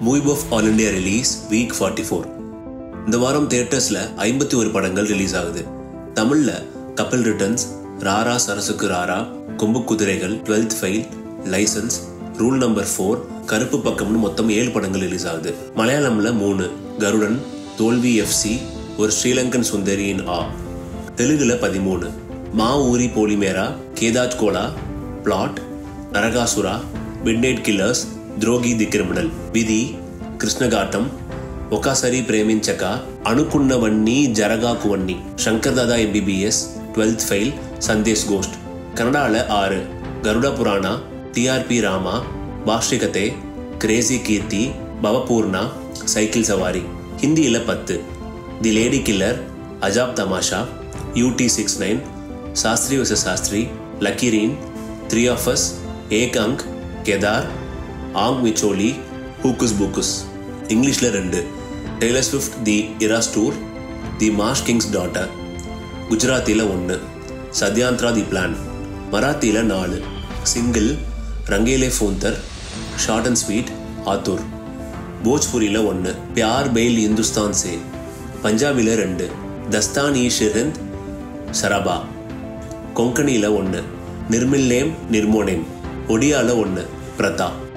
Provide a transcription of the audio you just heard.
movie of all India release week forty four இந்த வாரம் தியேட்டர்ஸ்ல ஐம்பத்தி ஒரு படங்கள் ரிலீஸ் ஆகுது தமிழ்ல கப்பல் ரிட்டர்ன்ஸ் ராரா சரசுக்கு ராரா கொம்பு குதிரைகள் twelfth fail license rule number four கருப்பு பக்கம்னு மொத்தம் ஏழு படங்கள் ரிலீஸ் ஆகுது மலையாளம்ல மூணு கருடன் தோல்வி எஃப்சி ஒரு ஸ்ரீலங்கன் சுந்தரியின் ஆ தெலுங்குல பதிமூணு மா ஊரி போலிமேரா கேதாஜ் கோலா பிளாட் Narakasura midnight killers Drohi the criminal Vidhi Krishnaghattam Okasari Preminchaka అనుకున్నవన్నీ జరగాకువన్నీ Shankar Dada MBBS twelfth fail Sandesh ghost కన్నడాల ఆరు గరుడ పురాణ టిఆర్పి రామ பாஷ்டிகதே கிரேசி கீர்த்தி பவபூர்ணா சைக்கிள் சவாரி ஹிந்தியில பத்து தி லேடி கில்லர் அஜாப் தமாஷா யூடி சிக்ஸ் நைன் சாஸ்திரி வச Shastri Lakeeren three of us ஏக் அங்க் கெதார் ஆங் மிச்சோலி ஹூக்குஸ் பூக்குஸ் இங்கிலீஷில் ரெண்டு Taylor Swift the Eras tour the marsh king's daughter குஜராத்தியில் ஒன்று சத்யாந்த்ரா தி பிளான் மராத்தியில் நாலு சிங்கிள் ரங்கேலே ஃபோந்தர் ஷார்ட் அண்ட் ஸ்வீட் ஆத்தூர் போஜ்புரியில் ஒன்று பியார் பெயில் இந்துஸ்தான் சே பஞ்சாபில் ரெண்டு தஸ்தான் இ ஷிரிந்த் சரபா கொங்கணியில் ஒன்று நிர்மில்லேம் நிர்மோனேம் ஒடியால ஒன்று பிரதா